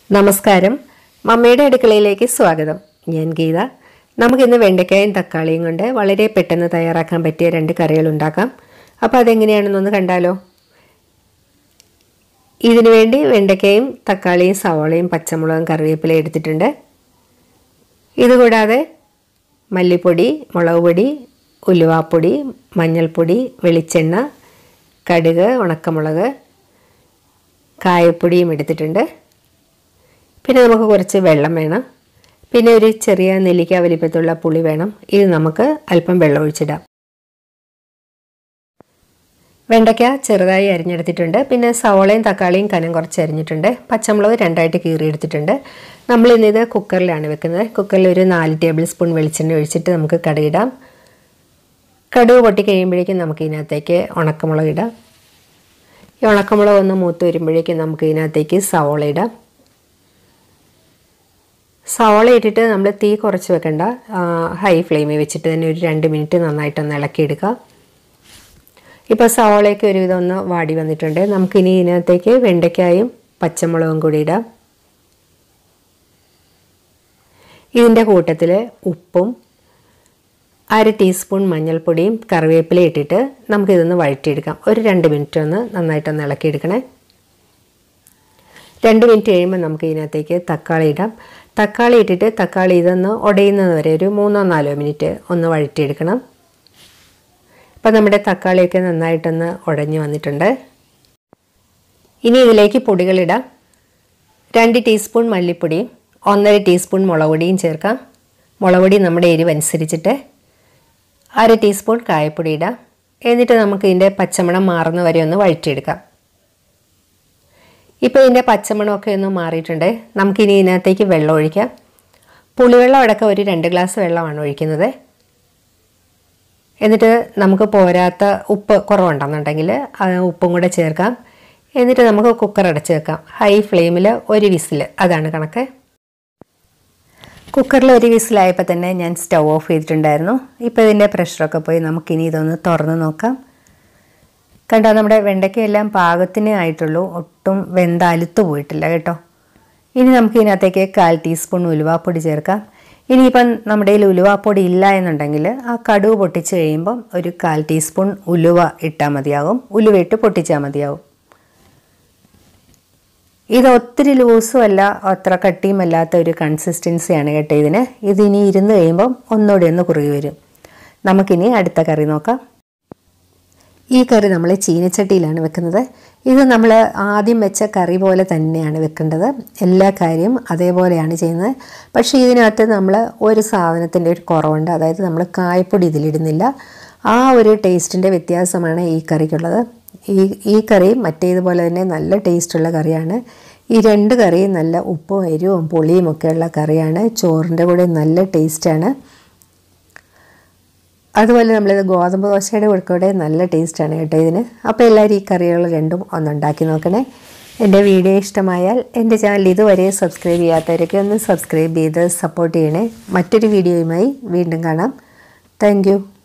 നമസ്കാരം മമ്മയുടെ അടുക്കളയിലേക്ക് സ്വാഗതം ഞാൻ ഗീത നമുക്കിന്ന് വെണ്ടയ്ക്കായും തക്കാളിയും കൊണ്ട് വളരെ പെട്ടെന്ന് തയ്യാറാക്കാൻ പറ്റിയ രണ്ട് കറികൾ ഉണ്ടാക്കാം അപ്പോൾ അതെങ്ങനെയാണെന്നൊന്ന് കണ്ടാലോ ഇതിനു വേണ്ടി വെണ്ടയ്ക്കയും തക്കാളിയും സവാളയും പച്ചമുളകും കറിവേപ്പില എടുത്തിട്ടുണ്ട് ഇതുകൂടാതെ മല്ലിപ്പൊടി മുളക് പൊടി ഉലുവാപ്പൊടി മഞ്ഞൾപ്പൊടി വെളിച്ചെണ്ണ കടുക് ഉണക്കമുളക് കായപ്പൊടിയും എടുത്തിട്ടുണ്ട് പിന്നെ നമുക്ക് കുറച്ച് വെള്ളം വേണം പിന്നെ ഒരു ചെറിയ നെല്ലിക്ക വലിപ്പത്തുള്ള പുളി വേണം ഇത് നമുക്ക് അല്പം വെള്ളം ഒഴിച്ചിടാം വെണ്ടയ്ക്ക ചെറുതായി അരിഞ്ഞെടുത്തിട്ടുണ്ട് പിന്നെ സവോളയും തക്കാളിയും കനം കുറച്ച് അരിഞ്ഞിട്ടുണ്ട് പച്ചമുളക് രണ്ടായിട്ട് കീറിയെടുത്തിട്ടുണ്ട് നമ്മൾ ഇന്നിത് കുക്കറിലാണ് വെക്കുന്നത് കുക്കറിൽ ഒരു നാല് ടേബിൾ സ്പൂൺ വെളിച്ചെണ്ണ ഒഴിച്ചിട്ട് നമുക്ക് കടുകിടാം കടുക് പൊട്ടി കഴിയുമ്പോഴേക്കും നമുക്ക് ഇതിനകത്തേക്ക് ഉണക്കമുളക് ഇടാം ഈ ഉണക്കമുളക് ഒന്ന് മൂത്ത് വരുമ്പോഴേക്കും നമുക്ക് ഇതിനകത്തേക്ക് സവോള ഇടാം സവോള ഇട്ടിട്ട് നമ്മൾ തീ കുറച്ച് വെക്കണ്ട ഹൈ ഫ്ലെയിമിൽ വെച്ചിട്ട് തന്നെ ഒരു രണ്ട് മിനിറ്റ് നന്നായിട്ടൊന്ന് ഇളക്കിയെടുക്കുക ഇപ്പോൾ സവോളയൊക്കെ ഒരുവിധം ഒന്ന് വാടി വന്നിട്ടുണ്ട് നമുക്കിനി ഇതിനകത്തേക്ക് വെണ്ടയ്ക്കായും പച്ചമുളകും കൂടി ഇടാം ഇതിൻ്റെ കൂട്ടത്തിൽ ഉപ്പും അര ടീസ്പൂൺ മഞ്ഞൾപ്പൊടിയും കറിവേപ്പില ഇട്ടിട്ട് നമുക്കിതൊന്ന് വഴറ്റിയെടുക്കാം ഒരു രണ്ട് മിനിറ്റ് ഒന്ന് നന്നായിട്ടൊന്ന് ഇളക്കിയെടുക്കണേ രണ്ട് മിനിറ്റ് കഴിയുമ്പോൾ നമുക്ക് ഇതിനകത്തേക്ക് തക്കാളി ഇടാം തക്കാളി ഇട്ടിട്ട് തക്കാളി ഇതൊന്ന് ഉടയുന്നത് വരെ ഒരു മൂന്നോ നാലോ മിനിറ്റ് ഒന്ന് വഴറ്റിയെടുക്കണം അപ്പോൾ നമ്മുടെ തക്കാളിയൊക്കെ നന്നായിട്ടൊന്ന് ഉടഞ്ഞു വന്നിട്ടുണ്ട് ഇനി ഇതിലേക്ക് പൊടികളിടാം രണ്ട് ടീസ്പൂൺ മല്ലിപ്പൊടിയും ഒന്നര ടീസ്പൂൺ മുളക് പൊടിയും ചേർക്കാം മുളക് പൊടി നമ്മുടെ എരിവ് അനുസരിച്ചിട്ട് അര ടീസ്പൂൺ കായപ്പൊടി ഇടാം എന്നിട്ട് നമുക്ക് ഇതിൻ്റെ പച്ചമണം മാറുന്ന വരെ ഒന്ന് വഴറ്റിയെടുക്കാം ഇപ്പോൾ ഇതിൻ്റെ പച്ചമണമൊക്കെ ഒന്ന് മാറിയിട്ടുണ്ട് നമുക്കിനി ഇതിനകത്തേക്ക് വെള്ളം ഒഴിക്കാം പുളിവെള്ളം അടക്കം ഒരു രണ്ട് ഗ്ലാസ് വെള്ളമാണ് ഒഴിക്കുന്നത് എന്നിട്ട് നമുക്ക് പോരാത്ത ഉപ്പ് കുറവുണ്ടെന്നുണ്ടെങ്കിൽ ഉപ്പും കൂടെ ചേർക്കാം എന്നിട്ട് നമുക്ക് കുക്കർ അടച്ച് വെക്കാം ഹൈ ഫ്ലെയിമിൽ ഒരു വിസിൽ അതാണ് കണക്ക് കുക്കറിൽ ഒരു വിസിലായപ്പോൾ തന്നെ ഞാൻ സ്റ്റൗ ഓഫ് ചെയ്തിട്ടുണ്ടായിരുന്നു ഇപ്പോൾ ഇതിൻ്റെ പ്രഷറൊക്കെ പോയി നമുക്കിനി ഇതൊന്ന് തുറന്ന് നോക്കാം കണ്ടോ നമ്മുടെ വെണ്ടയ്ക്കയെല്ലാം പാകത്തിനേ ആയിട്ടുള്ളൂ ഒട്ടും വെന്താലുത്ത് പോയിട്ടില്ല കേട്ടോ ഇനി നമുക്ക് ഇതിനകത്തേക്ക് കാൽ ടീസ്പൂൺ ഉലുവാപ്പൊടി ചേർക്കാം ഇനിയിപ്പം നമ്മുടെ കയ്യിൽ ഉലുവാപ്പൊടി ഇല്ല എന്നുണ്ടെങ്കിൽ ആ കടുവ് പൊട്ടിച്ച് കഴിയുമ്പം ഒരു കാൽ ടീസ്പൂൺ ഉലുവ ഇട്ടാൽ മതിയാകും ഉലുവ ഇട്ട് പൊട്ടിച്ചാൽ മതിയാകും ഇത് ഒത്തിരി ലൂസും അല്ല അത്ര കട്ടിയും അല്ലാത്ത ഒരു കൺസിസ്റ്റൻസിയാണ് കേട്ടോ ഇതിന് ഇതിനി ഇരുന്ന് കഴിയുമ്പം ഒന്നുകൂടി ഒന്ന് കുറുകി വരും നമുക്കിനി അടുത്ത കറി നോക്കാം ഈ കറി നമ്മൾ ചീനച്ചട്ടിയിലാണ് വെക്കുന്നത് ഇത് നമ്മൾ ആദ്യം വെച്ച കറി പോലെ തന്നെയാണ് വെക്കേണ്ടത് എല്ലാ കാര്യവും അതേപോലെയാണ് ചെയ്യുന്നത് പക്ഷേ ഇതിനകത്ത് നമ്മൾ ഒരു സാധനത്തിൻ്റെ ഒരു കുറവുണ്ട് അതായത് നമ്മൾ കായപ്പൊടി ഇതിലിടുന്നില്ല ആ ഒരു ടേസ്റ്റിൻ്റെ വ്യത്യാസമാണ് ഈ കറിക്കുള്ളത് ഈ ഈ കറി മറ്റേതുപോലെ തന്നെ നല്ല ടേസ്റ്റുള്ള കറിയാണ് ഈ രണ്ട് കറിയും നല്ല ഉപ്പും എരിവും പുളിയും ഒക്കെയുള്ള കറിയാണ് ചോറിൻ്റെ കൂടെ നല്ല ടേസ്റ്റാണ് അതുപോലെ നമ്മളിത് ഗോതമ്പ് ദോശയുടെ കൂടെ നല്ല ടേസ്റ്റാണ് കേട്ടോ ഇതിന് അപ്പോൾ എല്ലാവരും ഈ കറികൾ രണ്ടും ഒന്നുണ്ടാക്കി നോക്കണേ എൻ്റെ വീഡിയോ ഇഷ്ടമായാൽ എൻ്റെ ചാനൽ ഇതുവരെ സബ്സ്ക്രൈബ് ചെയ്യാത്തവരൊക്കെ ഒന്ന് സബ്സ്ക്രൈബ് ചെയ്ത് സപ്പോർട്ട് ചെയ്യണേ മറ്റൊരു വീഡിയോയുമായി വീണ്ടും കാണാം താങ്ക്